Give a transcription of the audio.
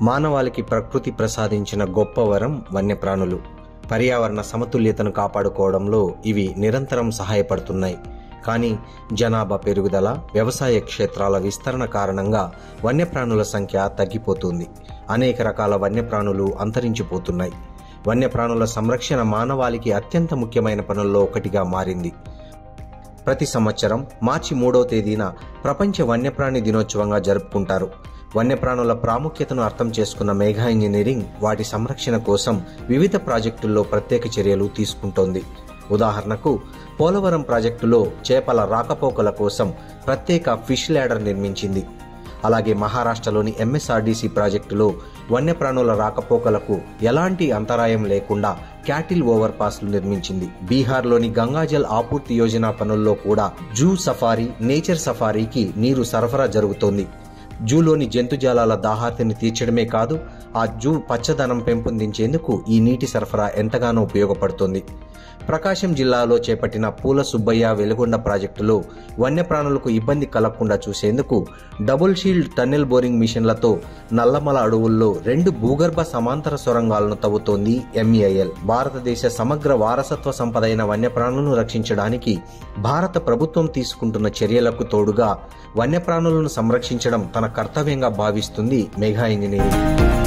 మానవాళికి ప్రకృతి ప్రసాదించిన గొప్ప వరం వన్యప్రాణులు పర్యావరణ సమతుల్యతను కాపాడుకోవడంలో ఇవి నిరంతరం సహాయపడుతున్నాయి కానీ జనాభా పెరుగుదల వ్యవసాయ క్షేత్రాల విస్తరణ కారణంగా వన్యప్రాణుల సంఖ్య తగ్గిపోతుంది అనేక రకాల వన్యప్రాణులు అంతరించిపోతున్నాయి వన్యప్రాణుల సంరక్షణ మానవాళికి అత్యంత ముఖ్యమైన పనుల్లో ఒకటిగా మారింది ప్రతి సంవత్సరం మార్చి మూడో తేదీన ప్రపంచ వన్యప్రాణి దినోత్సవంగా జరుపుకుంటారు వన్యప్రాణుల ప్రాముఖ్యతను అర్థం చేసుకున్న మేఘా ఇంజనీరింగ్ వాటి సంరక్షణ కోసం వివిధ ప్రాజెక్టుల్లో ప్రత్యేక చర్యలు తీసుకుంటోంది ఉదాహరణకు పోలవరం ప్రాజెక్టులో చేపల రాకపోకల కోసం ప్రత్యేక ఫిష్ ల్యాడర్ నిర్మించింది అలాగే మహారాష్ట్రలోని ఎంఎస్ఆర్డీసీ ప్రాజెక్టులో వన్యప్రాణుల రాకపోకలకు ఎలాంటి అంతరాయం లేకుండా క్యాటిల్ ఓవర్ పాస్లు నిర్మించింది బీహార్లోని గంగాజల్ ఆపూర్తి యోజన పనుల్లో కూడా జూ సఫారీ నేచర్ సఫారీకి నీరు సరఫరా జరుగుతోంది జూలోని జంతుజాలాల దాహార్తిని తీర్చడమే కాదు ఆ జూ పచ్చదనం పెంపొందించేందుకు ఈ నీటి సరఫరా ఎంతగానో ఉపయోగపడుతోంది ప్రకాశం జిల్లాలో చేపట్టిన పూల సుబ్బయ్య వెలుగొండ ప్రాజెక్టులో వన్యప్రాణులకు ఇబ్బంది కలగకుండా చూసేందుకు డబుల్ షీల్డ్ టన్నెల్ బోరింగ్ మిషన్లతో నల్లమల అడవుల్లో రెండు భూగర్భ సమాంతర సొరంగాలను తవ్వుతోంది ఎంఈఐఎల్ భారతదేశ సమగ్ర వారసత్వ సంపదైన వన్యప్రాణులను రక్షించడానికి భారత ప్రభుత్వం తీసుకుంటున్న చర్యలకు తోడుగా వన్యప్రాణులను సంరక్షించడం తన కర్తవ్యంగా భావిస్తుంది మేఘా ఇంజనీరింగ్